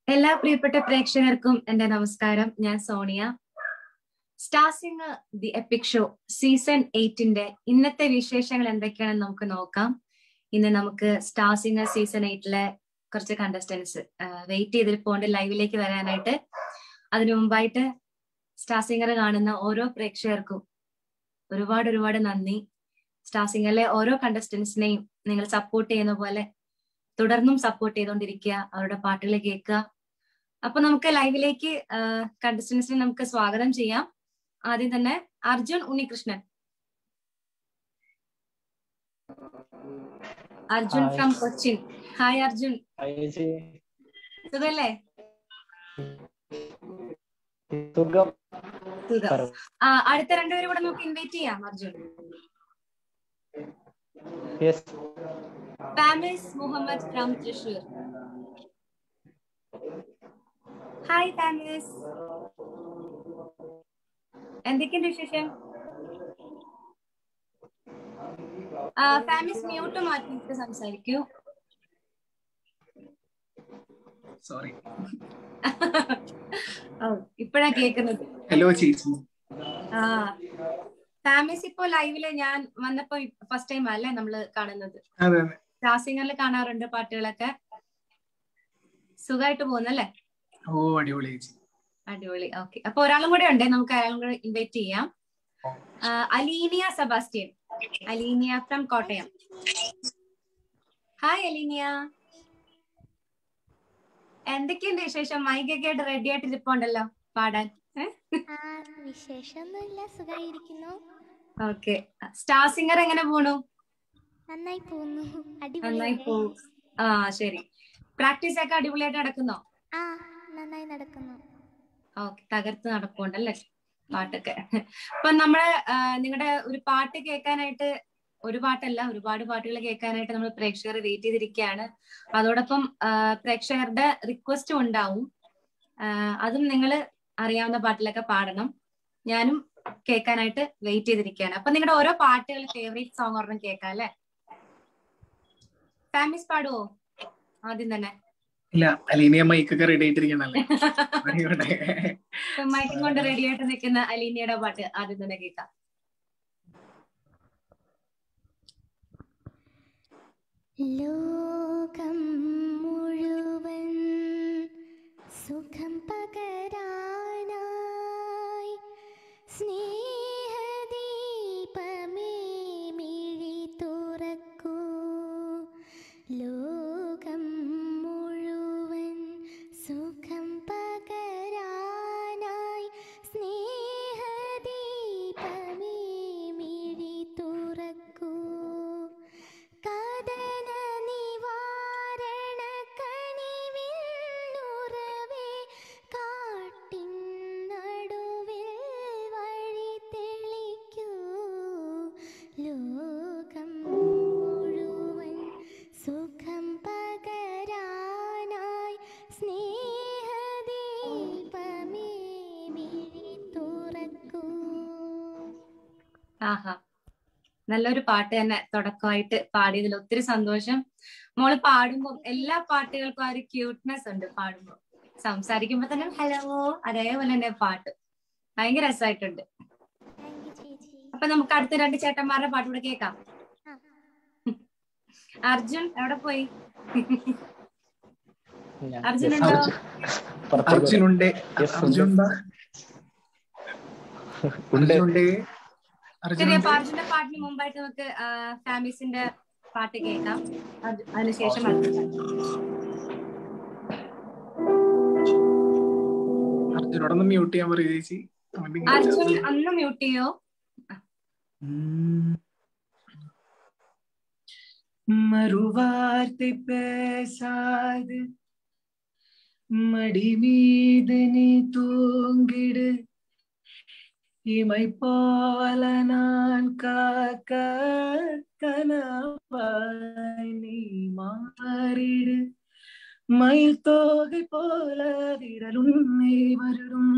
എല്ലാ പ്രിയപ്പെട്ട പ്രേക്ഷകർക്കും എന്റെ നമസ്കാരം ഞാൻ Sonia star singer the epic show season എയ്റ്റിന്റെ ഇന്നത്തെ വിശേഷങ്ങൾ എന്തൊക്കെയാണെന്ന് നമുക്ക് നോക്കാം ഇന്ന് നമുക്ക് സ്റ്റാർ സിംഗർ സീസൺ എയ്റ്റിലെ കുറച്ച് കണ്ടസ്റ്റൻസ് വെയിറ്റ് ചെയ്തിരിപ്പോണ്ട് ലൈവിലേക്ക് വരാനായിട്ട് അതിനു മുമ്പായിട്ട് സ്റ്റാർ സിംഗർ കാണുന്ന ഓരോ പ്രേക്ഷകർക്കും ഒരുപാട് ഒരുപാട് നന്ദി സ്റ്റാർ സിംഗറിലെ ഓരോ കണ്ടസ്റ്റൻസിനെയും നിങ്ങൾ സപ്പോർട്ട് ചെയ്യുന്ന പോലെ തുടർന്നും സപ്പോർട്ട് ചെയ്തുകൊണ്ടിരിക്കുക അവരുടെ പാട്ടുകൾ കേൾക്കുക അപ്പൊ നമുക്ക് ലൈവിലേക്ക് കണ്ടസ്റ്റൻസിനെ നമുക്ക് സ്വാഗതം ചെയ്യാം ആദ്യം തന്നെ Arjun Unnikrishnan Arjun Hi. From Cochin hi Arjun ചേച്ചി സുഖല്ലേ സുഖം സുഖം പറ. ആ അടുത്ത രണ്ടുപേരും കൂടെ നമുക്ക് ഇൻവൈറ്റ് ചെയ്യാം Arjun yes Fameez Muhammad from Thrissur hi Fameez എന്തൊക്കെയുണ്ട് വിശേഷം ആ, ഫാമിസ് മ്യൂട്ട് മാറ്റിയിട്ട് സംസാരിക്കൂ സോറി ഓ ഇപ്പഴാ കേക്കുന്നത് ഹലോ ചേച്ചി ആ ഫാമിസ് ഇപ്പോ ലൈവില് ഞാൻ വന്നപ്പോ ഫസ്റ്റ് ടൈം അല്ലേ നമ്മള് കാണുന്നത് അതെ അതെ സ്റ്റാർ കാണാറുണ്ട് പാട്ടുകളൊക്കെ സുഖമായിട്ട് പോകുന്നല്ലേ ഓ അടിപൊളി ചേച്ചി അടിപൊളി ഓക്കെ അപ്പൊ ഒരാളും കൂടെ ഉണ്ട് നമുക്ക് അയാളും കൂടെ ഇൻവൈറ്റ് ചെയ്യാം ആ, അലീനിയ സെബാസ്റ്റ്യൻ അലീനിയ ഫ്രം കോട്ടയം ഹായ് അലീനിയ എന്തൊക്കെയുണ്ട് വിശേഷം മൈക്കൊക്കെ ആയിട്ട് റെഡി ആയിട്ട് ഇരിപ്പുണ്ടല്ലോ പാടാൻ ആ വിശേഷമൊന്നുമില്ല സുഖമായിരിക്കുന്നു ഓക്കെ സ്റ്റാർ സിംഗർ എങ്ങനെ പോണു നന്നായി പോകുന്നു നന്നായി അടിപൊളി പോവും ആ ശരി പ്രാക്ടീസ് ഒക്കെ അടിപൊളിയായിട്ട് നടക്കുന്നോ ആ നന്നായി നടക്കുന്നു ഓക്കെ തകർത്ത് നടപ്പുണ്ടല്ലേ പാട്ടൊക്കെ അപ്പൊ നമ്മള് നിങ്ങളുടെ ഒരു പാട്ട് കേൾക്കാനായിട്ട് ഒരു പാട്ടല്ല ഒരുപാട് പാട്ടുകൾ കേൾക്കാനായിട്ട് നമ്മൾ പ്രേക്ഷകർ വെയിറ്റ് ചെയ്തിരിക്കുകയാണ് അതോടൊപ്പം ആ, പ്രേക്ഷകരുടെ റിക്വസ്റ്റും ഉണ്ടാവും ആ, അതും നിങ്ങൾ അറിയാവുന്ന പാട്ടിലൊക്കെ പാടണം ഞാനും കേൾക്കാനായിട്ട് വെയിറ്റ് ചെയ്തിരിക്കുകയാണ് അപ്പൊ നിങ്ങളുടെ ഓരോ പാട്ടുകൾ ഫേവറേറ്റ് സോങ് ഒരെണ്ണം കേൾക്കാം അല്ലെ ഫാമിസ് പാടുവോ ആദ്യം തന്നെ ഇല്ല അലീനിയ മൈക്കൊക്കെ റെഡി ആയിട്ടിരിക്കണല്ലേ ആയിക്കോട്ടെ. മൈക്കും കൊണ്ട് റെഡി ആയിട്ട് നിൽക്കുന്ന അലീനയുടെ പാട്ട് ആദ്യം തന്നെ കേൾക്കാം ലോകം മുഴുവൻ സുഖം പകരാനായി സ്നേഹദീപമേ മിഴി തുറക്കൂ ലോകം മുഴുവൻ സുഖം പകരാനായി സ്നേഹദീപമേ മിഴി തുറക്കൂ കദന നിവാരണ കണിവിന്നുറവേ കാട്ടിൻ നടുവിൽ വഴി തെളിക്കൂ ലോകം മുഴുവൻ സുഖം പകരാനായി സ്നേഹദീപമേ മിഴി തുറക്കൂ ആഹാ നല്ലൊരു പാട്ട് തന്നെ തുടക്കമായിട്ട് പാടിയതിൽ ഒത്തിരി സന്തോഷം മോള് പാടുമ്പോൾ എല്ലാ പാട്ടുകൾക്കും ആ ഒരു ക്യൂട്ട്നെസ് ഉണ്ട് പാടുമ്പോൾ സംസാരിക്കുമ്പോ തന്നെ ഹലോ അതേപോലെ തന്നെ പാട്ട് ഭയങ്കര രസമായിട്ടുണ്ട് താങ്ക് യു ചേച്ചി അപ്പൊ നമുക്ക് അടുത്ത രണ്ട് ചേട്ടന്മാരുടെ പാട്ട് കൂടെ കേൾക്കാം ആ. അർജുൻ എവിടെ പോയി ഞാൻ- അർജുൻ Yes, ഉണ്ടോ? അർജുൻ. പുറത്തേക്ക് അർജുനുണ്ട് Yes, ഉണ്ട്. അർജുനുണ്ട് ഉണ്ട് അർജുനുണ്ട് ശരി അർജുനുണ്ട് അപ്പൊ അർജുന്റെ പാട്ടിന് മുമ്പായിട്ട് നമുക്ക് ഫാമിസിന്റെ പാട്ട് കേൾക്കാം അത് അതിനുശേഷം അർജുൻ അർജുനോടൊന്ന് മ്യൂട്ട് ചെയ്യാൻ പറയൂ ചേച്ചി അവന്റെ ഇങ്ങനെ അർജുൻ ചാടുന്നു. അന്ന് മ്യൂട്ട് ചെയ്യോ ഉം. மறுவார்த்தை பேசாது மடி மீது நீ தூங்கிடு இமை போல நான் காக்க கனவாய் நீ மாறிடு மயில் தோகை போல விரலுன்னை வருடும்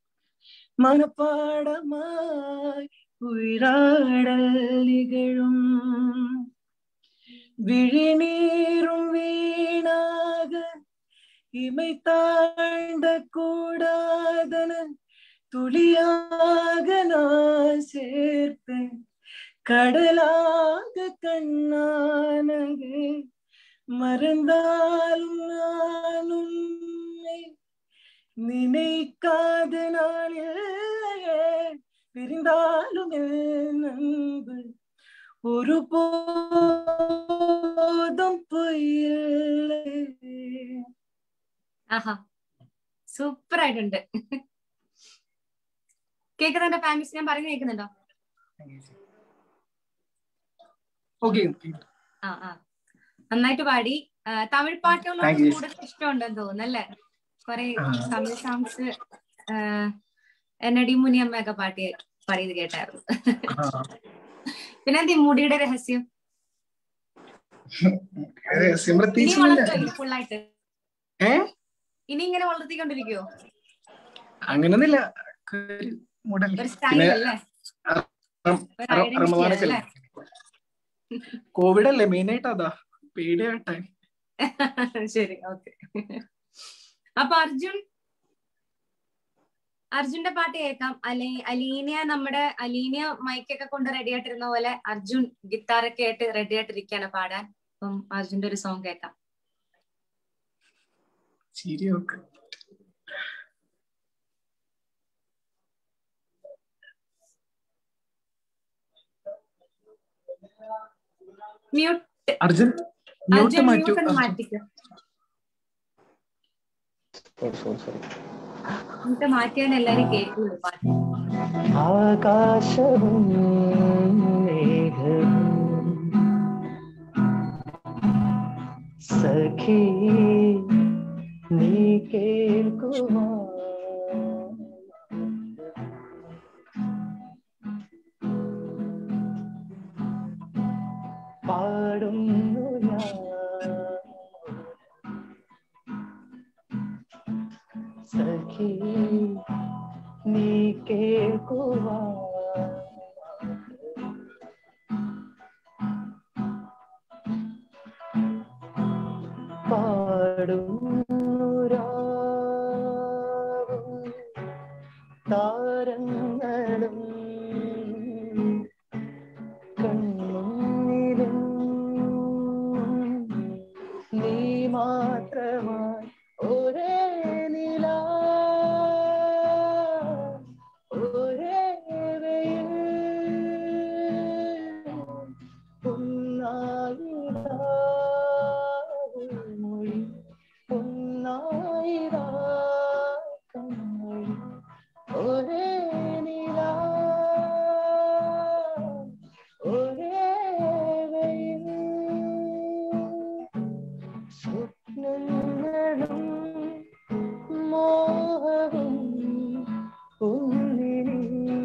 மனப்பாடமாய் உயிராடல் நிகழும் விழிநீரும் வீணாக இமை தாண்ட கூடாதன துளியாக நான் சேர்ப்பேன் கடலாக கண்ணானது மறந்தாலும் நான் உன்னை நினைக்காத நாளில்லையே பிரிந்தாலும் என் அன்பு ஒரு போதும் பொய்யில்லை ആഹാ സൂപ്പർ ആയിട്ടുണ്ട് കേൾക്കുന്നുണ്ടോ ഫാമിലീസ് ഞാൻ പറഞ്ഞു കേൾക്കുന്നുണ്ടോ ഓക്കെ ആ ആ നന്നായിട്ട് പാടി ആ, തമിഴ് പാട്ടുകളോട് Thank you. കൂടുതൽ ഇഷ്ടമുണ്ടെന്ന് തോന്നുന്നു അല്ലേ കുറെ ആ. തമിഴ് സോങ്സ് എന്നടി മുനിയമ്മയൊക്കെ പാട്ടി പാടിയത് കേട്ടായിരുന്നു പിന്നെ എന്ത് ഈ മുടിയുടെ രഹസ്യം ഇനി പ്രത്യേകിച്ച് വളർത്തുമല്ലോ ഫുള്ളായിട്ട് ഏ ഇനി ഇങ്ങനെ വളർത്തിക്കൊണ്ടിരിക്കുവോ അങ്ങനൊന്നുമില്ല ഒരു മോഡൽ ഒരു സ്റ്റൈൽ പിന്നെ അല്ലേ റം- ഒരു റ- identity റമദാനൊക്കെ അല്ലേ കോവിഡ് അല്ലേ മെയിൻ ആയിട്ട് അതാ പേടിയാട്ടെ ശരി ഓക്കെ അപ്പൊ അർജുൻ അർജുന്റെ പാട്ട് കേൾക്കാം അല്ലെ അലീനിയ നമ്മുടെ അലീനിയ മൈക്കൊക്കെ കൊണ്ട് റെഡി ആയിട്ടിരുന്ന പോലെ അർജുൻ ഗിത്താറൊക്കെ ആയിട്ട് റെഡി ആയിട്ടിരിക്കാണ് പാടാൻ അപ്പം അർജുന്റെ ഒരു സോങ് കേൾക്കാം ശരി okay mute Arjun mute Arjun മാറ്റൂ മ്യൂട്ട് ഒന്ന് അർജുൻ. മാറ്റിക്കോ സോറി സോറി സോറി മ്യൂട്ട് മാറ്റിയാൽ എല്ലാരും കേൾക്കുള്ളൂ പാട്ട് ആകാശവും മേഘവും സഖി നീ കേൾക്കുമോ പാടുന്നു ഞാൻ സഖി നീ കേൾക്കുവാ പാടും താരങ്ങളും കണ്ണുന്നിലും നീ മാത്രമായി ഒരേ നില ഒരേ വെയിൽ ഒന്നായിരാവുൾ മൊഴി ഒന്നായിരാ കൺമൊഴി ഒരേ നില ഒരേ വെയിൽ സ്വപ്നങ്ങളും മോഹവും ഉള്ളിലേ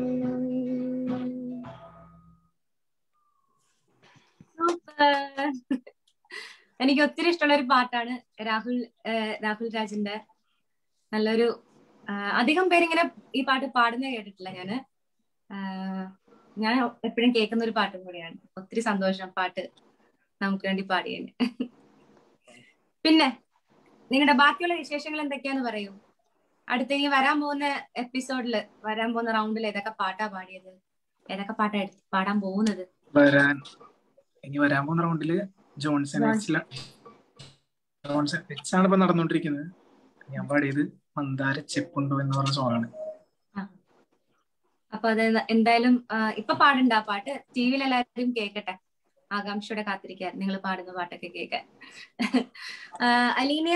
സൂപ്പർ എനിക്ക് ഒത്തിരി ഇഷ്ടമുള്ള ഒരു പാട്ടാണ് രാഹുൽ ഏഹ് രാഹുൽ രാജിന്റെ നല്ലൊരു ആഹ് അധികം പേരിങ്ങനെ ഈ പാട്ട് പാടുന്നത് കേട്ടിട്ടില്ല ഞാന് ആഹ് ഞാൻ എപ്പോഴും കേൾക്കുന്ന ഒരു പാട്ടും കൂടിയാണ് ഒത്തിരി സന്തോഷം പാട്ട് നമുക്ക് വേണ്ടി പാടിയതിന് പിന്നെ നിങ്ങളുടെ ബാക്കിയുള്ള വിശേഷങ്ങൾ എന്തൊക്കെയാന്ന് പറയൂ അടുത്ത ഇനി വരാൻ പോകുന്ന എപ്പിസോഡില് വരാൻ പോകുന്ന റൗണ്ടിൽ ഏതൊക്കെ പാട്ടാ പാടിയത് ഏതൊക്കെ പാട്ടാ എടുത്ത് പാടാൻ പോകുന്നത് വരാൻ ഇനി വരാൻ പോകുന്ന റൗണ്ടില് ജോൺസൺ എച്ചില ജോൺസൺ എച്ച് ആണ് ഇപ്പൊ നടന്നുകൊണ്ടിരിക്കുന്നത് ഞാൻ പാടിയത് മന്ദാര ചെപ്പുണ്ടോ എന്ന് പറഞ്ഞ സോങ്ങാണ് അപ്പൊ അത് എന്തായാലും ആ, ഇപ്പൊ പാടണ്ട ആ പാട്ട് ടി വിയിൽ എല്ലാവരും കേക്കട്ടെ ആകാംക്ഷയോടെ കാത്തിരിക്കാൻ നിങ്ങൾ പാടുന്ന പാട്ടൊക്കെ കേൾക്കാൻ ആ, അലീനിയ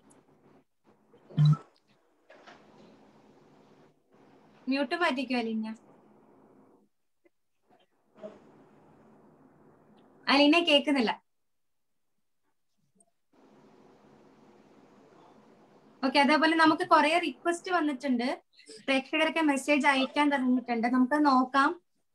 മ്യൂട്ട് മാറ്റിക്കോ അലീന അലീന കേക്കുന്നില്ല ഓക്കെ അതേപോലെ നമുക്ക് കുറെ റിക്വസ്റ്റ് വന്നിട്ടുണ്ട് പ്രേക്ഷകരൊക്കെ മെസ്സേജ് അയക്കാൻ തുടങ്ങിയിട്ടുണ്ട് നമുക്ക് നോക്കാം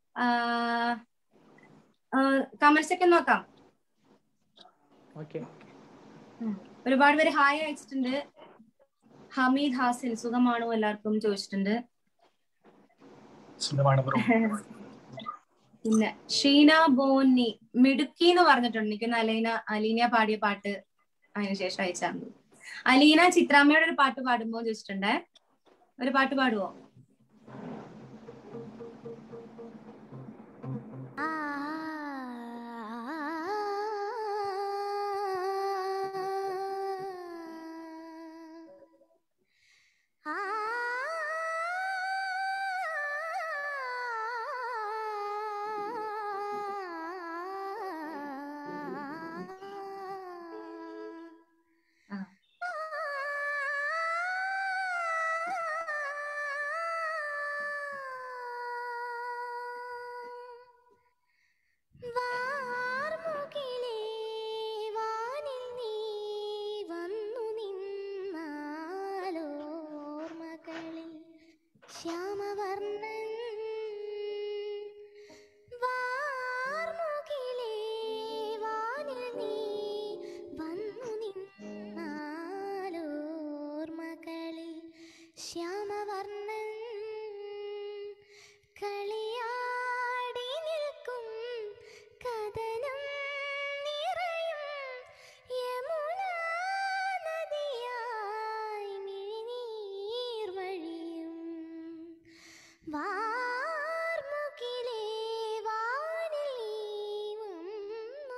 കമന്റ്സ് ഒക്കെ നോക്കാം ഓക്കെ ഒരുപാട് പേര് ഹായ് അയച്ചിട്ടുണ്ട് ഹമീദ് ഹാസിൻ സുഖമാണോ എല്ലാവർക്കും ചോദിച്ചിട്ടുണ്ട് സുഖമാണ് ബ്രോ പിന്നെ ഷീന ബോന്നി മിടുക്കി എന്ന് പറഞ്ഞിട്ടുണ്ട് എനിക്ക് അലീന അലീന പാടിയ പാട്ട് അതിനുശേഷം അയച്ചാണ് അലീന ചിത്രാമ്മയുടെ ഒരു പാട്ട് പാടുമ്പോ ചോദിച്ചിട്ടുണ്ടേ ഒരു പാട്ട് പാടുവോ ആ ആ ആ. വാർമുകിലേ വാനിൽ നീ വന്നു നിന്നാലോർമകളിൽ ശ്യാമവർണ്ണൻ വാർമുകിലേ വാനിൽ നീ വന്നു നിന്നാലോർമകളിൽ ശ്യാമവർണ്ണൻ കളിയാടി നിൽക്കും കഥനം നിറയും യമുനാ നദിയായി മിഴിനീർ വഴിയും വാർമുകിലേ വാനിൽ നീ വന്നു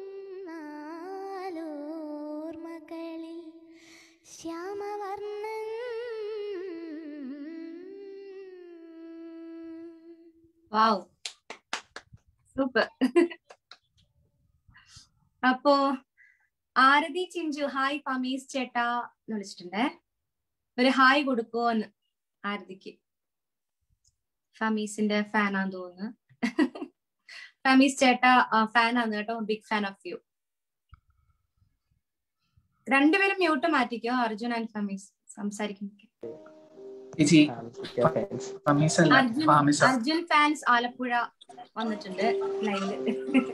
നിന്നാലോർമകളിൽ ശ്യാമവർണ്ണൻ വാവ് സൂപ്പർ അപ്പോ ആരതി ചിഞ്ചു ഹായ് ഫമീസ് ചേട്ടാ എന്ന് വിളിച്ചിട്ടുണ്ടേ ഒരു ഹായ് കൊടുക്കുവോന്ന് ആരതിക്ക് ഫമീസിന്റെ ഫാനാന്ന് തോന്നുന്നു ഫമീസ് ചേട്ടാ ഫാനാന്ന് കേട്ടോ ബിഗ് ഫാൻ ഓഫ് യു രണ്ടുപേരും മ്യൂട്ട് മാറ്റിക്കോ അർജുൻ ആൻഡ് ഫമീസ് സംസാരിക്കും ചേച്ചി ഫാൻസ് ഫമീസ് അല്ല അർജുൻ ഫാമിസ അർജുൻ ഫാൻസ് ആലപ്പുഴ വന്നിട്ടുണ്ട് ലൈവില്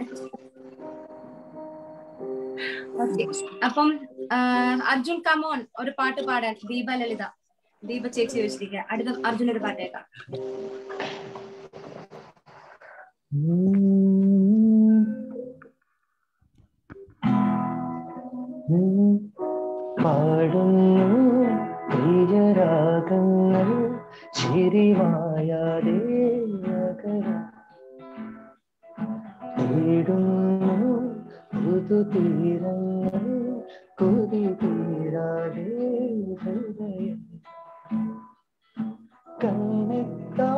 ഓക്കെ അപ്പം ആ, അർജുൻ കമോൺ ഒരു പാട്ട് പാടാൻ ദീപ ലളിത ദീപ ചേച്ചി ചോദിച്ചിരിക്കുക അടുത്ത അർജുൻ ഒരു പാട്ട് കേൾക്കാം പാടുന്നു പ്രിയരാഗങ്ങൾ ചിരിമായാതെ അകരം തേടുന്നു പുതുതീരങ്ങൾ കൊതി തീരാതെ ഹൃദയം കണ്ണെത്താ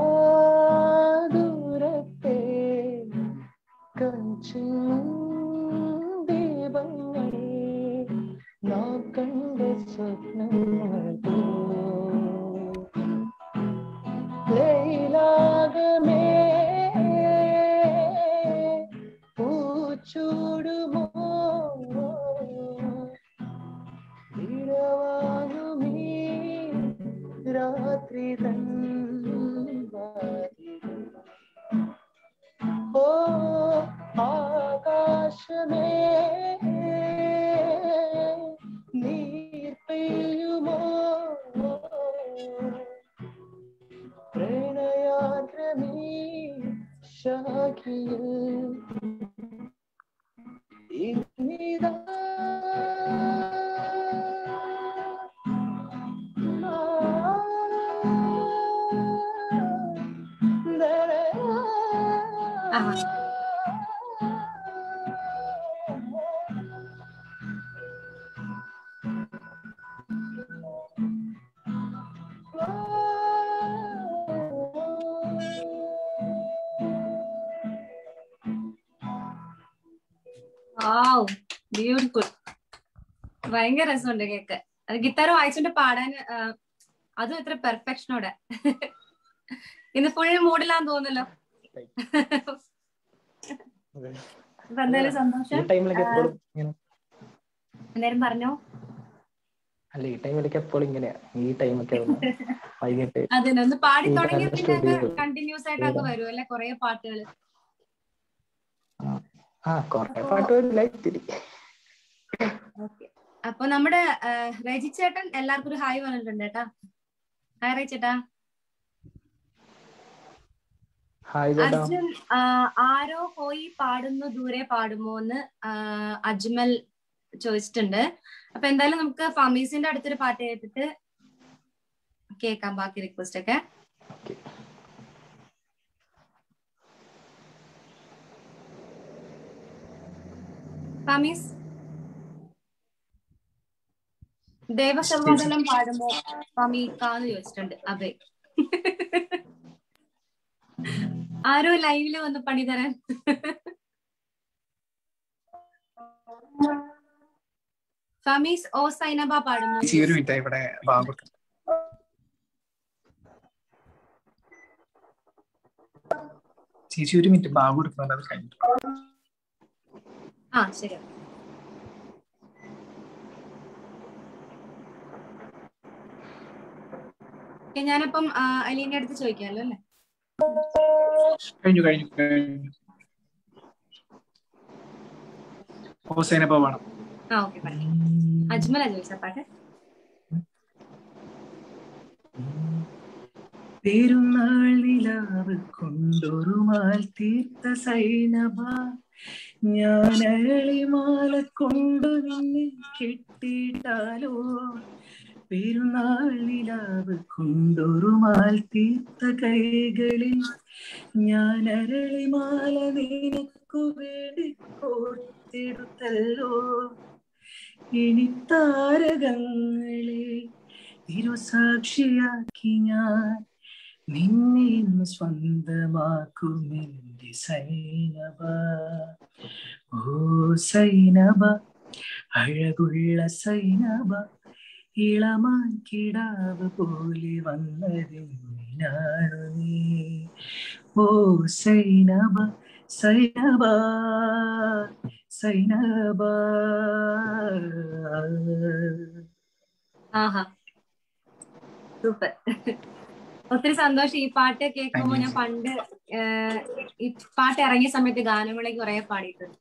ദൂരത്തെ കഞ്ചും ദീപങ്ങൾ നാം കണ്ട സ്വപ്നങ്ങൾ പോ ലൈലാകമേ പൂച്ചൂടുമോ ഇടവാങ്ങുമീ രാത്രി തൻ വാതിലിൽ. ഓ ആകാശമേ നീർ പെയ്യുമോ പ്രണയാദ്രമീ ശാഖിയിൽ ഇന്നിതാ ആഹാ. വാവ് ബ്യൂട്ടിഫുൾ ഭയങ്കര രസമുണ്ട് കേക്ക് അത് ഗിത്താർ വായിച്ചോണ്ട് പാടാൻ ആ, അതും ഇത്ര പെർഫെക്ഷനോടെ ഇന്ന് ഫുൾ മൂഡിലാന്ന് തോന്നല്ലോ അപ്പൊ എന്തായാലും ഈ സന്തോഷം ടൈമിലൊക്കെ എപ്പോഴും ഇങ്ങനെ എന്തായാലും പറഞ്ഞോ അല്ല ഈ ടൈമിലൊക്കെ എപ്പോഴും ഇങ്ങനെയാ ഈ ടൈമൊക്കെ വൈകിട്ട് അതിന് ഒന്ന് പാടി ഈ തുടങ്ങിയ dance പിന്നെ studio. കണ്ടിന്യൂസ് ആയിട്ട് അങ്ങ് വരും അല്ലെ കുറെ പാട്ടുകൾ ആ കൊറേ പാട്ട് ലൈറ്റ് ഓക്കെ അപ്പൊ നമ്മുടെ ആ, രജി ചേട്ടൻ എല്ലാവർക്കും ഒരു ഹായ് പറഞ്ഞിട്ടുണ്ട് കേട്ടാ ഹായ് റജി ചേട്ടാ ഹായ് ചേട്ടാ അർജുൻ ആ, ആരോ പോയി പാടുന്നു ദൂരെ പാടുമോ എന്ന് ആ, അജ്മൽ ചോദിച്ചിട്ടുണ്ട് അപ്പൊ എന്തായാലും നമുക്ക് ഫമീസിന്റെ അടുത്തൊരു പാട്ട് കേട്ടിട്ട് കേൾക്കാം ബാക്കി റിക്വസ്റ്റ് ഒക്കെ ഓക്കെ ഫമീസ് ദേവസമാധാനം പാടുമ്പോ ഫമീക്കാന്ന് ചോദിച്ചിട്ടുണ്ട് അതെ ആരോ ലൈവില് വന്ന് പണി തരാൻ ഫമീസ് ഓ സൈനബ പാടുന്നു ചേച്ചി ഒരു മിനിറ്റ് ഇവിടെ ബാങ്ക് ചേച്ചി ഒരു മിനിറ്റ് ബാങ്ക് കൊടുക്കുന്നുണ്ട് അത് കഴിഞ്ഞു ആ ശരി ഓക്കേ, ഞാനപ്പം ആ, അലീന്റെ അടുത്ത് ചോദിക്കാമല്ലോ അല്ലേ കഴിഞ്ഞു കഴിഞ്ഞു കഴിഞ്ഞു ഹോസൈന വേണം ആ ഓക്കെ പറഞ്ഞു അജ്മല ചോദിച്ച പാട്ട് പെരുന്നാൾ നിലാവ് കൊണ്ടൊരു മാൽ തീർത്ത സൈനബ ഞാൻ അരളിമാല കൊണ്ടു നിന്നെ കെട്ടിയിട്ടാലോ പെരുന്നാൾ നിലാവ് കൊണ്ടൊരു മാൽ തീർത്ത കൈകളിൽ ഞാൻ അരളിമാല നിനക്കു വേണ്ടി കോർത്തെടുത്തല്ലോ ഇനി താരകങ്ങളെ തിരുസാക്ഷിയാക്കി ഞാൻ നിന്നെ ഇന്ന് സ്വന്തമാക്കും എന്റെ സൈനബ ഓ സൈനബ അഴകുള്ള സൈനബ ഇളമാൻ കിടാവ് പോലെ വന്നതെന്തിനാണു നീ ഓ സൈനബ സൈനബ സൈനബ ആഹാ സൂപ്പർ ഒത്തിരി സന്തോഷം ഈ പാട്ട് കേൾക്കുമ്പോ ഞാൻ പണ്ട് ഏഹ്, ഈ പാട്ട് ഇറങ്ങിയ സമയത്ത് ഗാനമേളയ്ക്ക് കുറെ പാടിയിട്ടുണ്ട്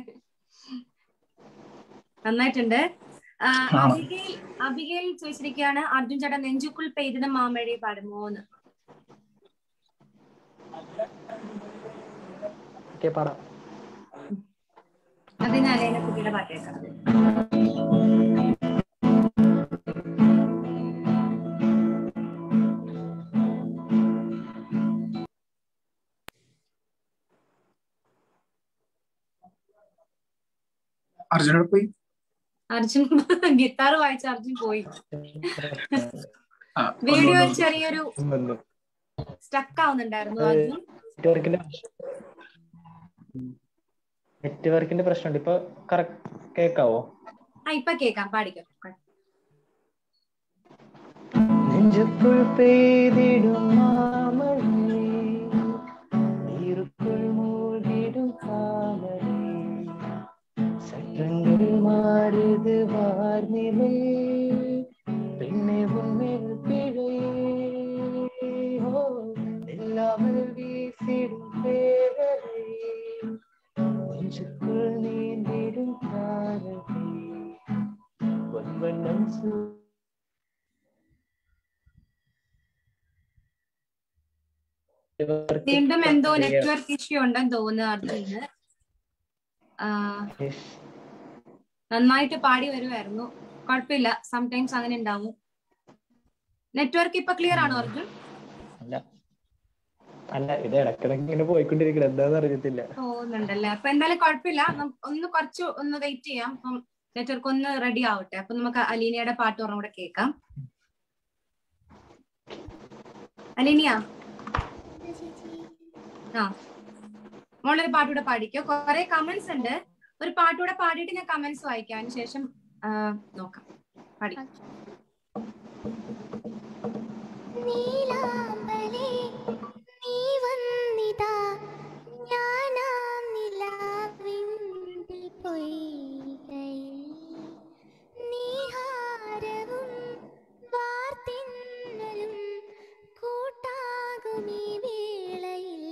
നന്നായിട്ടുണ്ട് ആ, ആ. അബിഗേൽ അബിഗേൽ ചോദിച്ചിരിക്കുകയാണ് അർജുൻ ചേട്ടൻ നെഞ്ചുക്കുൾ പെയ്തിട മാമഴി പാടുമോന്ന് ഓക്കെ പാടാം അത് ഞാൻ അലേന കുട്ടിയുടെ പാട്ട് കേൾക്കാം അർജുനോട് പോയി അർജുൻ ഗിത്താർ വായിച്ച അർജുൻ പോയി ആ, വീഡിയോ ഒന്ന് ചെറിയൊരു വന്നു സ്റ്റക്ക് ആവുന്നുണ്ടായിരുന്നു അർജുൻ നെറ്റ്വർക്കിന്റെ നെറ്റ്വർക്കിന്റെ പ്രശ്നമുണ്ട് ഇപ്പൊ കറക്റ്റ് കേക്കാവോ ആ ഇപ്പൊ കേക്കാം പാടിക്കോ നെഞ്ചുക്കുൾ പെയ്തിടും മാമഴേ നീരുക്കുൾ മൂழ்கிடும் താമരേ சட்டங்கள் மாறுது வார்நிலை பெண்ணை உன்மேல் பிழையே ஓ இல்லாமல் வீசிடும் பேரலை நெஞ்சுக்குள் நீந்திடும் தாரகை பொன்வண்ணம் சூ വീണ്ടും എന്തോ നെറ്റ്വർക്ക് ഇഷ്യൂ ഉണ്ടെന്ന് തോന്നുന്നു അർജുന് ആ, നന്നായിട്ട് പാടി വരുമായിരുന്നു കുഴപ്പമില്ല സംടൈംസ് അങ്ങനെ ഉണ്ടാവും നെറ്റ്വർക്ക് ഇപ്പൊ ക്ലിയർ ആണോ അർജുൻ അല്ല അല്ല ഇത് ഇടക്കിടക്ക് ഇങ്ങനെ പോയിക്കൊണ്ടിരിക്കണം എന്താന്ന് അറിയത്തില്ല തോന്നുന്നുണ്ടല്ലേ അപ്പൊ എന്തായാലും കുഴപ്പമില്ല നം- ഒന്ന് കുറച്ച് ഒന്ന് വെയിറ്റ് ചെയ്യാം അപ്പം നെറ്റ്വർക്ക് ഒന്ന് റെഡി ആവട്ടെ അപ്പൊ നമുക്ക് അലീനയുടെ പാട്ട് ഒരെണ്ണം കൂടെ കേൾക്കാം അലീനിയ ആ മോളൊരു പാട്ടുകൂടെ പാടിക്കോ കുറെ കമന്റ്സ് ഉണ്ട് ഒരു പാട്ടുകൂടെ പാടിയിട്ട് ഞാൻ കമന്റ്സ് വായിക്കാം അതിന് ശേഷം ആ, നോക്കാം പാടി നീലാമ്പലേ നീ വന്നിതാ ഞാനാം നിലാവിൻ്റെ പൊയ്കയിൽ നീഹാരവും വാർത്തിന്നലും കൂട്ടാകുമീ വേളയിൽ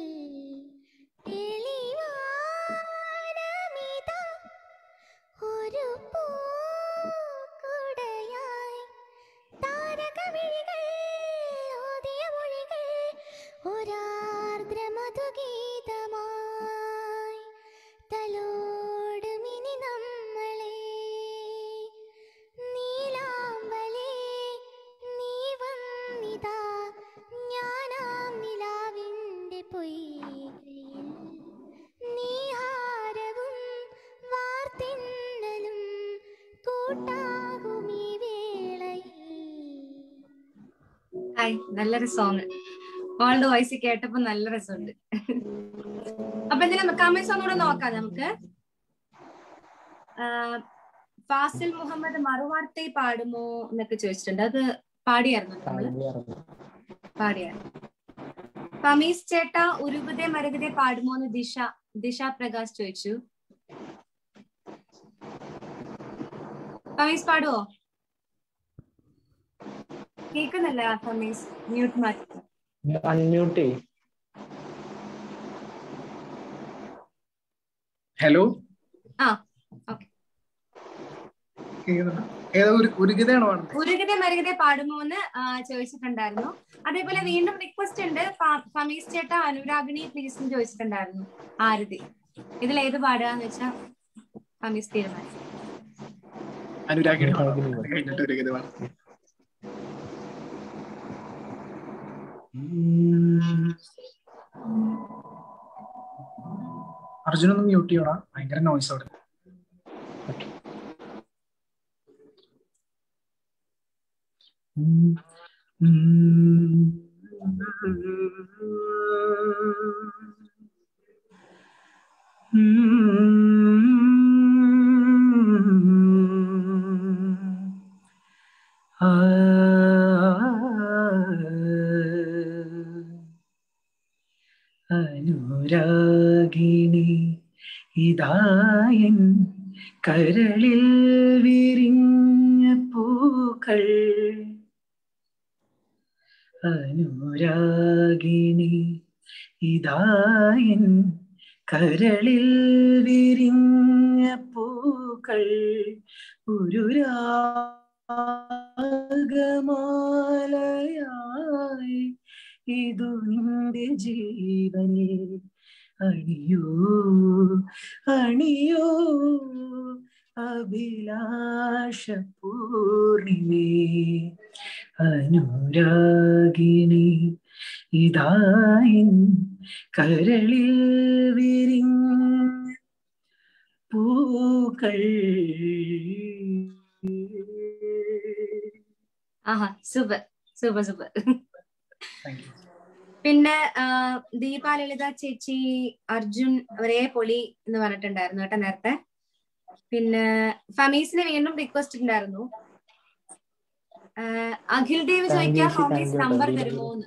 തെളിവാനമിതാ ഒരു പൂക്കുടയായി താരകമിഴികൾ ഓതിയ മൊഴികൾ ഒരാർദ്ര മധുഗീതമായി തലോടുമിനി നമ്മളെ ഇതാ ഞാനാം നിലാവിൻ്റെ പൊയ്കയിൽ നീഹാരവും വാർത്തിന്നലും കൂട്ടാകും ഈ വേളയിൽ ഹായ് നല്ലൊരു സോങ് മോളുടെ വോയിസ് കേട്ടപ്പോ നല്ല രസമുണ്ട് അപ്പൊ എന്തിനാ കമന്റ്സ് ഒന്നുകൂടെ നോക്കാം നമുക്ക് ആ, ഫാസിൽ മുഹമ്മദ് മറുവാർത്തൈ പാടുമോ എന്നൊക്കെ ചോദിച്ചിട്ടുണ്ട് അത് പാടിയായിരുന്നു നമ്മള് പാടിയായിരുന്നു. പാടിയായിരുന്നു ഫമീസ് ചേട്ട ഉരുകുതെ മരുകുതെ പാടുമോ എന്ന് ദിശ ദിശ പ്രകാശ് ചോദിച്ചു ഫമീസ് പാടുവോ കേക്കുന്നില്ല ഫമീസ് മ്യൂട്ട് മാറ്റി അൺമ്യൂട്ട് ചെയ്യ് ഹലോ ആ ഓക്കെ കേൾക്കുന്നുണ്ടോ? ഏതാ ഒരു ഒരു ഗീതയാണോ പാടുന്നത് ഉരുകതെ മരുകതെ പാടുമോ എന്ന് ആ, ചോദിച്ചിട്ടുണ്ടായിരുന്നു അതേപോലെ വീണ്ടും റിക്വസ്റ്റ് ഉണ്ട് ഫ- ഫമീസ് ചേട്ട അനുരാഗിണി പ്ലീസ് എന്ന് ചോദിച്ചിട്ടുണ്ടായിരുന്നു ആരതി ഇതിൽ ഏത് പാടുകയെന്ന് വെച്ചാ ഫമീസ് തീരുമാനിച്ചു അനുരാഗിണി പാടാം. അനുരാഗിണി അത് കഴിഞ്ഞിട്ട് ഒരു ഗീത പാടാം. അർജുൻ ഒന്ന് മ്യൂട്ട് ചെയ്യോടാ ഭയങ്കര നോയ്സ് അവിടെ അനുരാഗിണി ഇതായൻ കരളിൽ വിരിഞ്ഞ പൂക്കൾ അനുരാഗിണി ഇതായൻ കരളിൽ വിരിഞ്ഞ പൂക്കൾ ഒരു രാഗമാലയായി ഇതു നിന്റെ ജീവനിൽ അണിയോ അണിയോ അഭിലാഷ പൂർണിമേ അനുരാഗിണി ഇതായൻ കരളിൽ വിരിഞ്ഞ പൂക്കൾ ആഹാ super super super thank you പിന്നെ ആ, ദീപ ലളിത ചേച്ചി അർജുൻ ഒരേ പൊളി എന്ന് പറഞ്ഞിട്ടുണ്ടായിരുന്നു കേട്ടോ നേരത്തെ പിന്നെ ഫമീസിന് വീണ്ടും റിക്വസ്റ്റ് ഉണ്ടായിരുന്നു ആ, അഖിൽ ദേവ് Thank you, ചോദിക്കാം ചേച്ചി, Famees thank you, number thank you. തരുമോ എന്ന്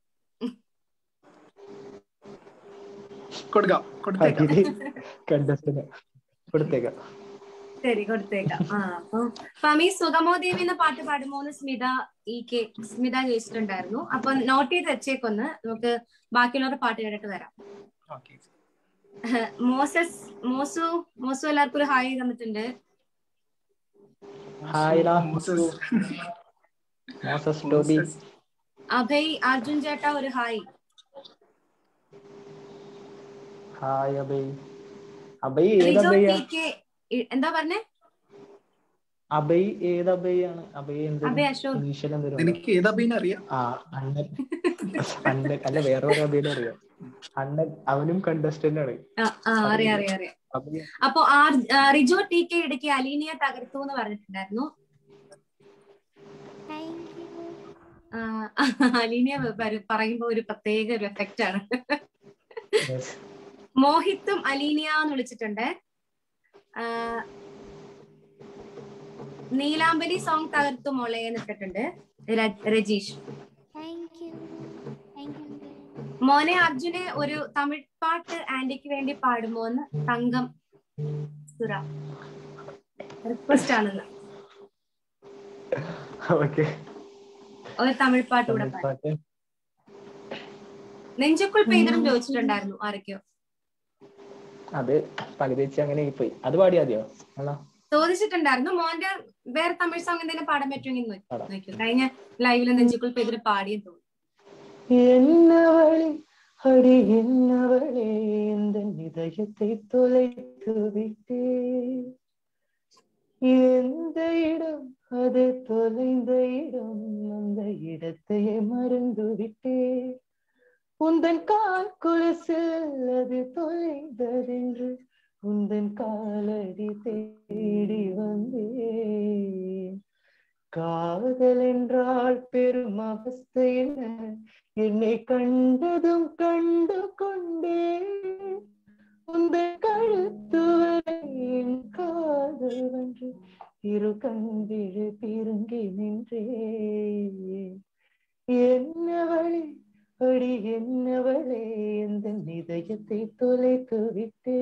കൊടുക്കാം കൊടുത്തേക്കാം അഖില് കണ്ടസ്റ്റിന് കൊടുത്തേക്കാം ശരി കൊടുത്തേക്കാം ആ അപ്പൊ ഫമീസ് സുഗമോ ദേവി എന്ന പാട്ട് പാടുമോ എന്ന് സ്മിത ഈ കെ സ്മിത ചോദിച്ചിട്ടുണ്ടായിരുന്നു അപ്പൊ നോട്ട് ചെയ്ത് വെച്ചേക്കൊന്ന് നമുക്ക് ബാക്കിയുള്ളവരുടെ പാട്ട് കേട്ടിട്ട് വരാം ഓക്കെ മോസസ് മോസു മോസു എല്ലാവർക്കും ഒരു ഹായ് തന്നിട്ടുണ്ട് ഹായ്ടാ Moses Moses Toby Abhay Arjun ചേട്ടാ ഒരു ഹായ് ഹായ് അബൈ അബൈ ഏത് റിജോ അബൈയാ ടി കെ ഇ- എന്താ പറഞ്ഞേ അബൈ ഏത് അബൈയാണ് അബൈ എന്ത് അഭയ് അശോക് ഇനീഷ്യൽ എന്തെങ്കിലും നിനക്ക് ഏതാ പിന്നെ അറിയാം ആ അണ്ണൻ അണ്ണൻ അല്ല വേറെ ഒരു അബൈനെ അറിയാം അണ്ണൻ അവനും കണ്ടസ്റ്റന്റ് ആണ് ആ ആ, അറിയാം അറിയാം അറിയാം അബൈ അപ്പൊ ആർ- ആ, റിജോ ടി കെ ഇടയ്ക്ക് അലീനിയ തകർത്തു എന്ന് പറഞ്ഞിട്ടുണ്ടായിരുന്നു താങ്ക് യു ആ, അലീനിയ വര- പറയുമ്പോ ഒരു പ്രത്യേക ഒരു എഫക്റ്റ് ആണ് yes. മോഹിത്തും അലീനിയ എന്ന് വിളിച്ചിട്ടുണ്ട് ആ, നീലാംബരി സോങ് തകർത്തു മോളെ എന്ന് ഇട്ടിട്ടുണ്ട് ര- Rajeesh thank you thank you മോനെ അർജുനെ ഒരു തമിഴ് പാട്ട് ആന്റിക്ക് വേണ്ടി പാടുമോ എന്ന് തങ്കം സുര റിക്വസ്റ്റ് ആണെന്ന് ഓക്കെ ഒരു തമിഴ് പാട്ട് കൂടെ പാടി പാട്ട് നെഞ്ചുക്കുൾ പെയ്തറും ചോദിച്ചിട്ടുണ്ടായിരുന്നു ആരൊക്കെയോ അത് പകുതി വെച്ച് അങ്ങനെ പോയി അത് പാടിയാ മതിയോ അല്ല ചോദിച്ചിട്ടുണ്ടായിരുന്നു മോന്റെ വേറെ തമിഴ് സോങ് എന്തെങ്കിലും പാടാൻ പറ്റുമെങ്കിൽ നോക്കി പാടാം. നോക്കൂ കഴിഞ്ഞ ലൈവില് നെഞ്ചുക്കുൾ പെയ്തർ പാടിയെന്ന് തോന്നുന്നു എന്നവളെ അടി എന്നവളെ എந்த இதயத்தை தொலைத்து விட்டே எந்த இடம் அது தொலைந்த இடம் அந்த இடத்தையே மறந்து விட்டேன் உந்தன் கால் கொலுசில் அது தொலைந்ததென்று உந்தன் காலடி தேடி வந்தேன் காதல் என்றால் பெரும் அவஸ்தை என்ன என்னை கண்டதும் கண்டு கொண்டேன் உந்தன் கழுத்து வரை என் காதல் வென்று இரு கண்விழி பிறங்கி நின்றேன் என்னவளே அடி என்னவளே எந்த இதயத்தை தொலைத்து விட்டே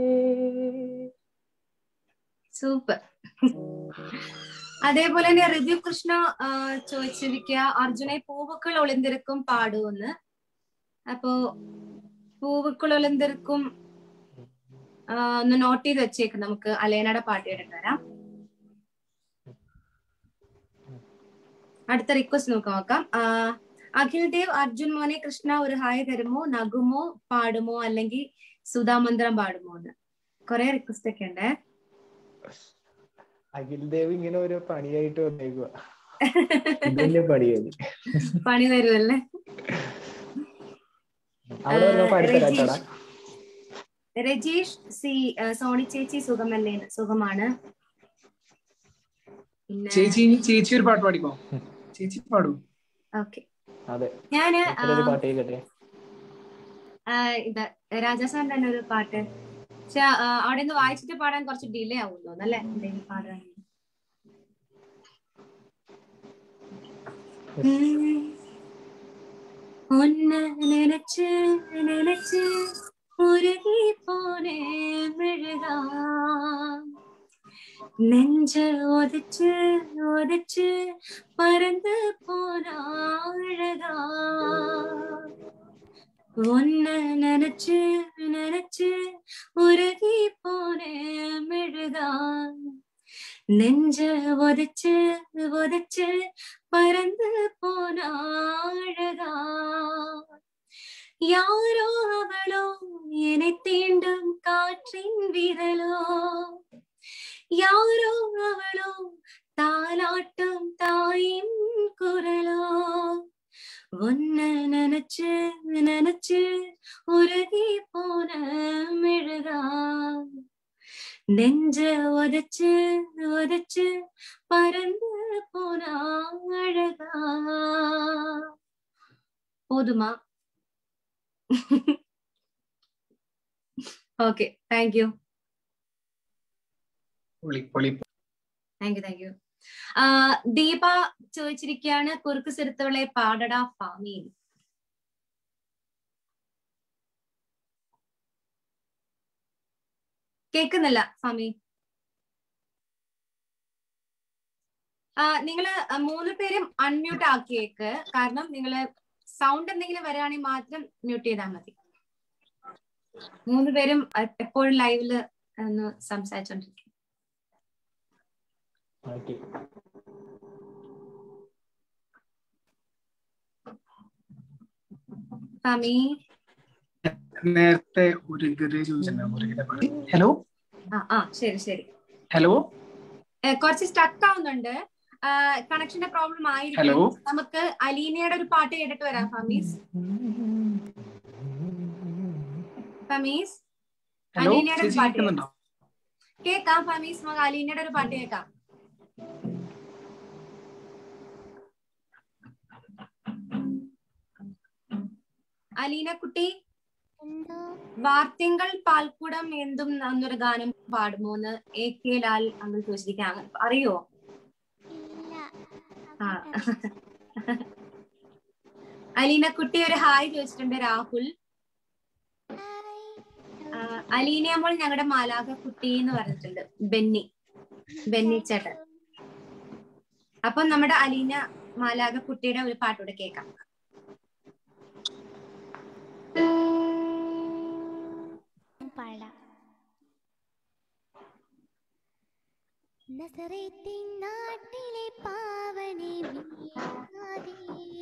സൂപ്പർ അതേപോലെ തന്നെ ഋതു കൃഷ്ണ ആ, ചോദിച്ചിരിക്കുക അർജുനെ പൂവുക്കൾ ഒളിന്തിരിക്കും പാടുമെന്ന് അപ്പോ പൂവുക്കൾ ഒളിന്തിരിക്കും ആ, ഒന്ന് നോട്ട് ചെയ്ത് വെച്ചേക്ക് നമുക്ക് അലേനയുടെ പാട്ട് കേട്ടിട്ട് വരാം അടുത്ത റിക്വസ്റ്റ് നമുക്ക് നോക്കാം ആ, അഖിൽ ദേവ് അർജുൻ മോനെ കൃഷ്ണ ഒരു ഹായ് തരുമോ നഗുമോ പാടുമോ അല്ലെങ്കിൽ സുധാമന്ത്രം പാടുമോ എന്ന് കൊറേ റിക്വസ്റ്റ് ഒക്കെ ഉണ്ട് അഖിൽ ദേവ് ഇങ്ങനെ ഒരു പണിയായിട്ട് വന്നേക്കുക വലിയ പണിയായി പണി തരുമല്ലേ അവിടെ വല്ലോ ആ, പാടിത്തരാട്ടാടാ രജീഷ് സി ആ, സോണി ചേച്ചി സുഖമല്ലേ സുഖമാണ് പിന്നെ ചേച്ചി ചേച്ചി ഒരു പാട്ട് പാടിക്കോ ചേച്ചി പാടൂ ഓക്കെ അതെ ഞാന് ആ, ഒരു പാട്ട് കേട്ടെ ആ, ഇത് രാജാസാൻ തന്നെ ഒരു പാട്ട് പക്ഷെ ആ, അവിടെ നിന്ന് വായിച്ചിട്ട് പാടാൻ കുറച്ച് ഡിലേ ആവും തോന്നുന്നു അല്ലേ എന്തെങ്കിലും പാടാൻ ഒന്ന് നനച്ച് നനച്ച് ഉരുകി പോനെ മെഴുകാ നെഞ്ച് ഒതിച്ച് ഒതിച്ച് പരന്ന് പോനാഴകാ ஒன்னு நினைச்சு நினைச்சு உருகி போனே மெழுகா நெஞ்ச ஒதிச்சு ஒதிச்சு பறந்து போன அழகா யாரோ அவளோ என்னை தீண்டும் காற்றின் விரலோ யாரோ அவளோ தாலாட்டும் தாயின் குரலோ ஒன்னு நினைச்சு நினைச்சு உருகி போன மெழுகா நெஞ்ச உதச்சு உதச்சு பறந்து போன அழகா போதுமா ഓക്കെ താങ്ക് യു പൊളി പൊളി thank you thank you Deepa ചോദിച്ചിരിക്കുകയാണ് കുറുക്ക് സിരുത്തവളെ പാടടാ ഫാമീൻ കേക്കുന്നില്ല ഫാമി ആ നിങ്ങള് മൂന്ന് പേരും അൺമ്യൂട്ട് ആക്കിയേക്ക് കാരണം നിങ്ങള് സൗണ്ട് എന്തെങ്കിലും വരികയാണെങ്കിൽ മാത്രം മ്യൂട്ട് ചെയ്താൽ മതി മൂന്ന് പേരും എപ്പോഴും ലൈവില് ഒന്ന് സംസാരിച്ചോണ്ടിരിക്കും ഓക്കെ ഫാമി നേരത്തെ ഒരു ഗതി ചോദിച്ചിട്ടുണ്ടാവും മുരുകന്റെ പാട്ട് ഹലോ ആ ആ ശരി ശരി ഹലോ ഏ, കുറച്ച് സ്റ്റക്ക് ആവുന്നുണ്ട് കണക്ഷന്റെ പ്രോബ്ലം ആയിരിക്കും ഹലോ നമുക്ക് അലീനയുടെ ഒരു പാട്ട് കേട്ടിട്ട് വരാം ഫമീസ് ഫമീസ് ഹലോ അലീനയുടെ ഒരു ചേച്ചി പാട്ട് കേൾക്കുന്നുണ്ടോ കേക്കാം ഫമീസ് നമുക്ക് അലീനയുടെ ഒരു പാട്ട് കേൾക്കാം അലീന കുട്ടി എന്തോ വാർത്തിങ്കൾ പാൽക്കുടം എന്തും എന്നൊരു ഗാനം പാടുമോന്ന് എ കെ ലാൽ അങ്ങൾ ചോദിച്ചിരിക്കാം അറിയോ ഇല്ല ആ. അലീന കുട്ടി ഒരു ഹായ് ചോദിച്ചിട്ടുണ്ട് രാഹുൽ ഹായ്. ആ, അലീന അപ്പോൾ ഞങ്ങളുടെ മാലാക കുട്ടി എന്ന് പറഞ്ഞിട്ടുണ്ട് ബെന്നി ബെന്നി ചേട്ടൻ അപ്പൊ നമ്മുടെ അലീന മാലാക കുട്ടിയുടെ ഒരു പാട്ടൂടെ കേൾക്കാം പാടാം നസറേത്തിൻ നാട്ടിലെ പാവനെ മീയാതെ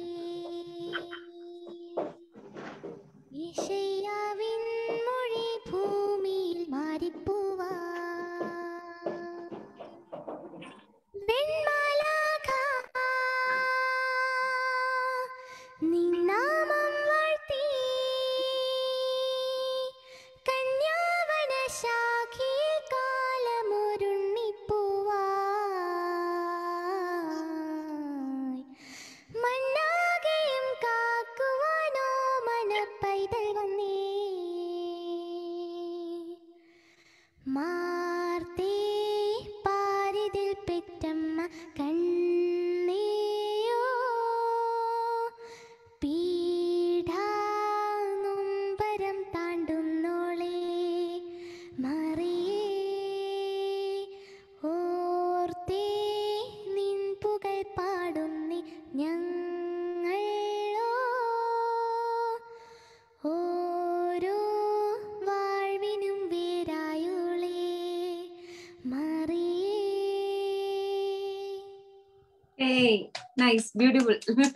യേശയ്യാവിൻ മൊഴി ഭൂമിയിൽ മാറിപ്പോവാ പൈതൽ വന്നേ മാർത്തേ പാരിതിൽ പെറ്റമ്മ കണ്ണേയോ പീഠാനൊമ്പരം താണ്ടുന്നോളേ മറിയേ ഓർത്തേ നിൻ പുകൾ പാടുന്നി ഞങ്ങളോ ഓരോ വാഴ്വിനും വേരായുളേ മറിയേ ഏയ് നൈസ് ബ്യൂട്ടിഫുൾ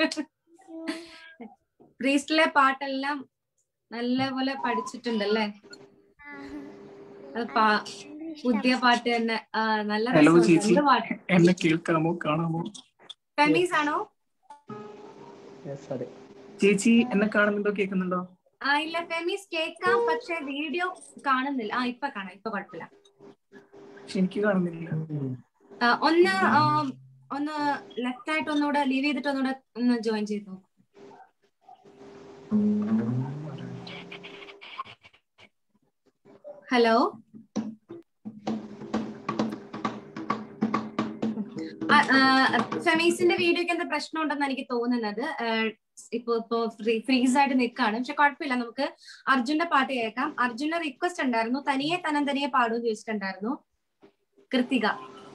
പ്രീസ്റ്റിലെ പാട്ടെല്ലാം നല്ലപോലെ പഠിച്ചിട്ടുണ്ടല്ലേ അത് പാ- പുതിയ പാട്ട് തന്നെ ആ, നല്ല ഹലോ രസമുണ്ട്. ചേച്ചി എന്ത് പാട്ട് എന്നെ കേൾക്കാമോ കാണാമോ ഫെമീസ് ആണോ യെസ് അതെ ചേച്ചി എന്നെ കാണുന്നുണ്ടോ കേൾക്കുന്നുണ്ടോ ആ ഇല്ല ഫെമീസ് കേൾക്കാം പക്ഷെ വീഡിയോ കാണുന്നില്ല ആ ഇപ്പൊ കാണാം ഇപ്പൊ കുഴപ്പമില്ല പക്ഷെ എനിക്ക് കാണുന്നില്ല ആ, ഒന്ന് ആ, ഒന്ന് ലെഫ്റ്റ് ആയിട്ട് ഒന്നുകൂടെ ലീവ് ചെയ്തിട്ട് ഒന്നുകൂടെ ഒന്ന് ജോയിൻ ചെയ്തു ഹലോ ഫെമീസിന്റെ വീഡിയോക്ക് എന്താ പ്രശ്നം ഉണ്ടെന്ന് എനിക്ക് തോന്നുന്നത് ആ, ഇപ്പൊ ഇപ്പൊ ഫ്രീസ് ആയിട്ട് നിൽക്കാണ് പക്ഷെ കുഴപ്പമില്ല നമുക്ക് അർജുന്റെ പാട്ട് കേൾക്കാം അർജുന്റെ റിക്വസ്റ്റ് ഉണ്ടായിരുന്നു തനിയെ തനം തനിയെ പാടുമെന്ന് ചോദിച്ചിട്ടുണ്ടായിരുന്നു കൃത്തിക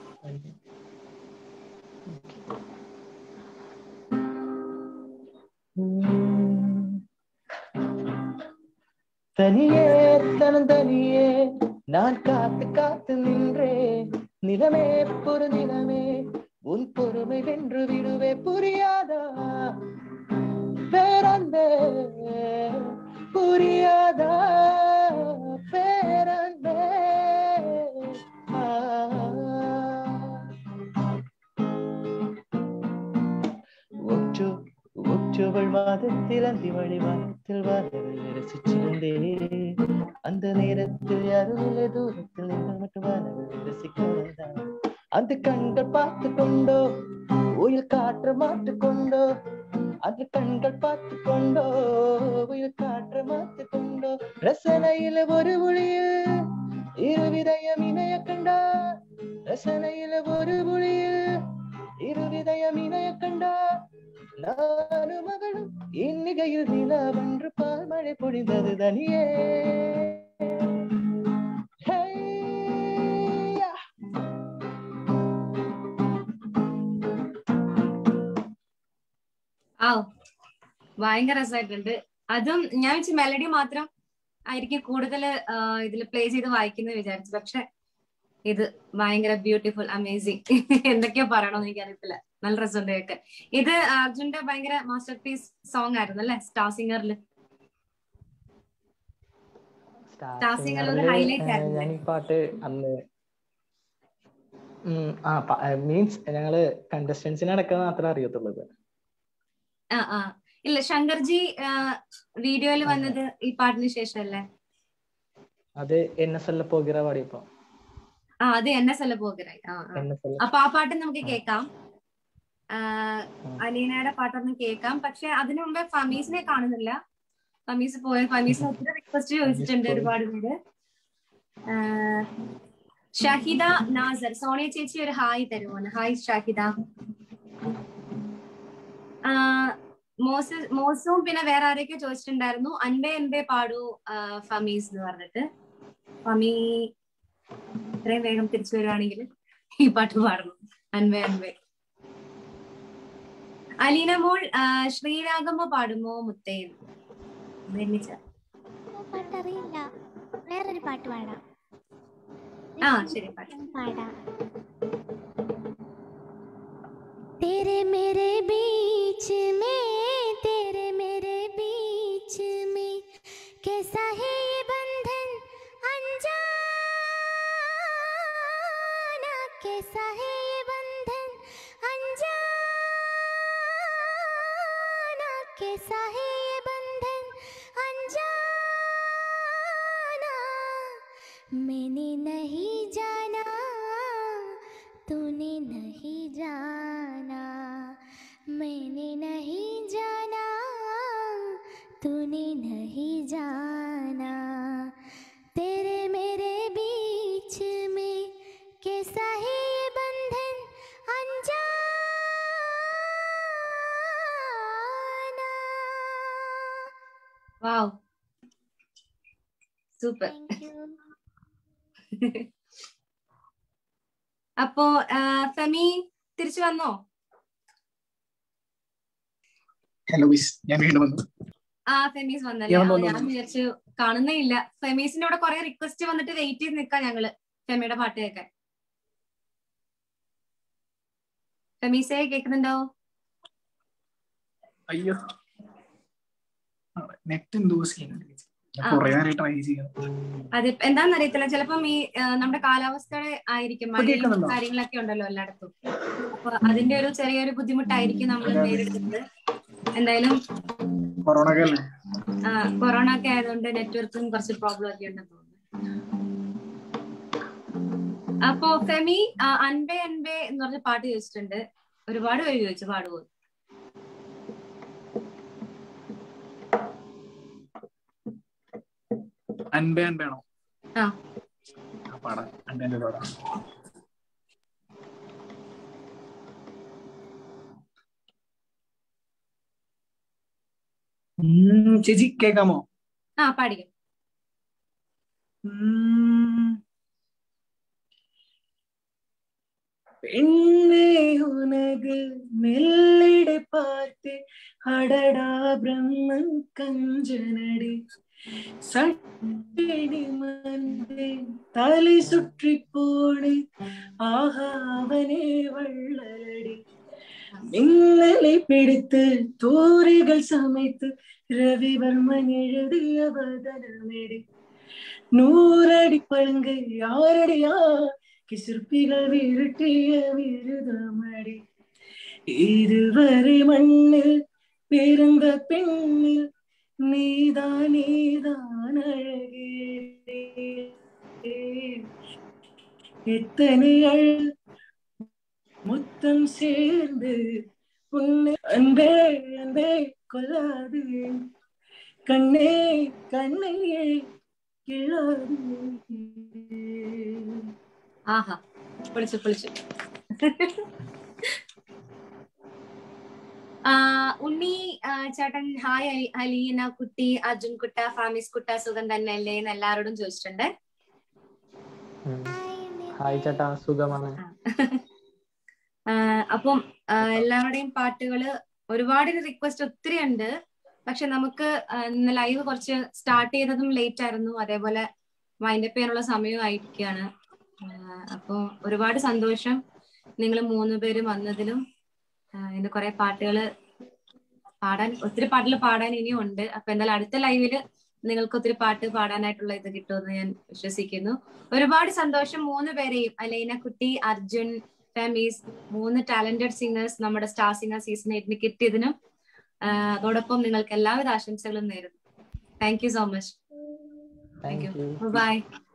தனியே தனம் தனியே நான் காத்து காத்து நின்றே நிலமே பொறு நிலமே உன் பொறுமை வென்று விடுவே புரியாதா பேரந்தே புரியாதா பேரந்தே ஆ ஒற்று ஒற்றுவள் மாதத்தில் அந்தி வழிவானத்தில் வானவில் ரசிச்சிருந்தே அந்த நேரத்தில் யாரும் இல்லை தூரத்தில் நீங்கள் மட்டும் வானவில் ரசிக்க வந்தான் அந்த கண்கள் பார்த்து கொண்டோ உயிர் காற்று மாட்டு கொண்டோ அந்த கண்கள் பார்த்து கொண்டோ உயிர் காற்று மாத்து கொண்டோ ரசனையில ஒரு ஒளியில் இரு விதயம் இணைய கண்டா ரசனையில ஒரு ஒளியில் இரு விதயம் இணைய கண்டா நானும் மகளும் இந்நிகையில் நிலவென்று பால் மழை பொழிந்தது தனியே ஹையா. ആ ഭയങ്കര രസമായിട്ടുണ്ട് അതും ഞാൻ വെച്ച് മെലഡി മാത്രം ആയിരിക്കും കൂടുതൽ ഇതിൽ പ്ലേ ചെയ്ത് വായിക്കുന്നത് വിചാരിച്ചു പക്ഷെ ഇത് ഭയങ്കര ബ്യൂട്ടിഫുൾ അമേസിങ് എന്തൊക്കെയോ പറയണമെന്ന് എനിക്കറിയത്തില്ല നല്ല രസമുണ്ട് കേൾക്കാൻ ഇത് അർജുന്റെ ഭയങ്കര മാസ്റ്റർ പീസ് സോങ് ആയിരുന്നു അല്ലെ സ്റ്റാർ സിംഗറിൽ സ്റ്റാർ സിംഗറിൽ ഒരു സിംഗറില്, highlight ഏഹ്, ആയിരുന്നു. ഞാൻ ഈ പാട്ട് അന്ന് ഉം, ആ മീൻസ് ഞങ്ങള് കണ്ടസ്റ്റൻസിനെ അടക്കം മാത്രമേ അറിയത്തുള്ളൂ ഇത്. ആ ആ ഇല്ല ശങ്കർജി വീഡിയോയിൽ വന്നത് ഈ പാട്ടിന് ശേഷമല്ലേ അത് എൻ എസ് എൽ പോകിറ പാടിയപ്പോ ആ അത് എന്നെ സ്ഥല പോകരായി ആ ആ എൻ എസ് എൽ അപ്പൊ ആ പാട്ട് നമുക്ക് കേൾക്കാം ആ, അലീനയുടെ പാട്ടൊന്നും കേൾക്കാം പക്ഷെ അതിനു മുമ്പേ ഫമീസിനെ കാണുന്നില്ല ഫമീസ് പോയ ഫമീസിന് ഒത്തിരി റിക്വസ്റ്റ് ചോദിച്ചിട്ടുണ്ട് പോയി. ഒരുപാട് പേര് ആ, ഷഹിദ നാസർ സോണിയ ചേച്ചി ഒരു ഹായ് തരുമോന്ന് ഹായ് ഷഹിദ ആ, മോസ് മോസും പിന്നെ വേറെ ആരെയൊക്കെ ചോദിച്ചിട്ടുണ്ടായിരുന്നു അൻപേ അൻപേ പാടൂ ആ, ഫമീസ് എന്ന് പറഞ്ഞിട്ട് ഫമീ ഇത്രയും വേഗം തിരിച്ചു വരുവാണെങ്കിൽ ഈ പാട്ട് പാടണം അൻപേ അൻപേ അലീന മോൾ ആ, ശ്രീരാഗമ പാടുമോ മുത്തയിൽ ധന്യച്ച ആ പാട്ടറിയില്ല വേറൊരു പാട്ട് പാടാം ആ ശരി പാട്ട് പാടാം तेरे मेरे बीच में तेरे मेरे बीच में कैसा है ये बंधन अनजाना कैसा है ये बंधन अनजाना कैसा है ये बंधन अनजाना मैंने नहीं जाना तूने नहीं जाना मैंने नहीं जाना तूने नहीं जाना तेरे मेरे बीच में कैसा है ये बंधन अनजाना വാവ് സൂപ്പർ थैंक यू അപ്പോ ആ, ഫെമി തിരിച്ചു വന്നോ ഹലോ മിസ് ഞാൻ വീണ്ടും വന്നു ആ ഫെമീസ് വന്നല്ലേ ഞാൻ ആ, വന്നു, ഞാൻ വന്നു. വിചാരിച്ചു കാണുന്നേ ഇല്ല ഫെമീസിന്റെ കൂടെ കുറെ റിക്വസ്റ്റ് വന്നിട്ട് വെയിറ്റ് ചെയ്ത് നിക്കാം ഞങ്ങള് ഫെമിയുടെ പാട്ട് കേൾക്കാൻ ഫെമീസെ കേൾക്കുന്നുണ്ടോ അയ്യോ നെറ്റ് എന്തോ ചെയ്യുന്നുണ്ട് ഞാൻ ആ. കുറെ നേരം ട്രൈ ചെയ്യുന്നു അത് എന്താന്ന് അറിയത്തില്ല ചിലപ്പം ഈ ആ, നമ്മുടെ കാലാവസ്ഥയുടെ ആയിരിക്കും ഇപ്പൊ മഴയും കേൾക്കുന്നുണ്ടോ? കാര്യങ്ങളൊക്കെ ഉണ്ടല്ലോ എല്ലായിടത്തും അപ്പൊ അതിന്റെ ഒരു ചെറിയൊരു ബുദ്ധിമുട്ടായിരിക്കും നമ്മൾ അതെ, അതെ. നേരിടുന്നത് എന്തായാലും കൊറോണ ഒക്കെ അല്ലേ ആ, കൊറോണ ഒക്കെ ആയതുകൊണ്ട് നെറ്റ്വർക്കും കുറച്ച് പ്രോബ്ലം ഒക്കെ ഉണ്ടെന്ന് തോന്നുന്നു അപ്പോ ഫെമി ആ, അൻപേ അൻപേ എന്ന് പറഞ്ഞ പാട്ട് ചോദിച്ചിട്ടുണ്ട് ഒരുപാട് പേര് ചോദിച്ചു പാടുവോ അൻപേ അൻപേണോ ആ. ആ, പാടാം അൻപേ അൻപേ പാടാം ഉം, ചേച്ചി കേക്കാമോ ആ പാടിക്കും ഉം. பெண்ணே உனது மெல்லிடை பார்த்து அடடா பிரம்மன் கஞ்சனடி சட்டடி மந்தேன் தலை சுற்றி போனேன் ஆஹா அவனே வள்ளலடி மின்னலை பிடித்து தூரிகள் சமைத்து ரவிவர்மன் எழுதிய வதனமெடி நூறடி பழங்கை யாரடியா கிசிற்பிகள் விரட்டிய விருதமடி இதுவரை மண்ணில் பிறந்த பெண்ணில் நீதான் நீதான் அழகே எத்தனை அழ முத்தம் சேர்ந்து உன்னை அன்பே அன்பே கொல்லாது கண்ணே கண்ணை கிழாது ആഹാ പൊളിച്ചു പൊളിച്ചു ആ, ഉണ്ണി ആ, ചേട്ടൻ ഹായ് അലി- അലീന കുട്ടി അർജുൻ കുട്ട ഫാമിസ് കുട്ട സുഖം തന്നെ അല്ലേ എന്ന് എല്ലാവരോടും ചോദിച്ചിട്ടുണ്ട് ഹായ് ചേട്ടാ സുഖമാണ് ആ, അപ്പം ആ, എല്ലാവരുടെയും പാട്ടുകള് ഒരുപാട് റിക്വസ്റ്റ് ഒത്തിരി ഉണ്ട് പക്ഷെ നമുക്ക് ആ, ഇന്ന് ലൈവ് കുറച്ച് സ്റ്റാർട്ട് ചെയ്തതും ലേറ്റ് ആയിരുന്നു അതേപോലെ വൈൻഡപ്പ് ചെയ്യാനുള്ള സമയവും ആയിരിക്കുകയാണ് അപ്പൊ ഒരുപാട് സന്തോഷം നിങ്ങൾ മൂന്ന് പേരും വന്നതിലും ആ, ഇന്ന് കുറെ പാട്ടുകള് പാടാൻ ഒത്തിരി പാട്ടുകൾ പാടാൻ ഇനിയും ഉണ്ട് അപ്പൊ എന്തായാലും അടുത്ത ലൈവില് നിങ്ങൾക്ക് ഒത്തിരി പാട്ട് പാടാനായിട്ടുള്ള ഇത് കിട്ടുമെന്ന് ഞാൻ വിശ്വസിക്കുന്നു ഒരുപാട് സന്തോഷം മൂന്ന് പേരെയും അലൈന കുട്ടി അർജുൻ ഫെമീസ് മൂന്ന് ടാലന്റഡ് സിംഗേഴ്സ് നമ്മുടെ സ്റ്റാർ സിംഗർ സീസൺ എയ്റ്റിന് കിട്ടിയതിനും ആ, അതോടൊപ്പം നിങ്ങൾക്ക് എല്ലാവിധ ആശംസകളും നേരുന്നു thank you so much thank you by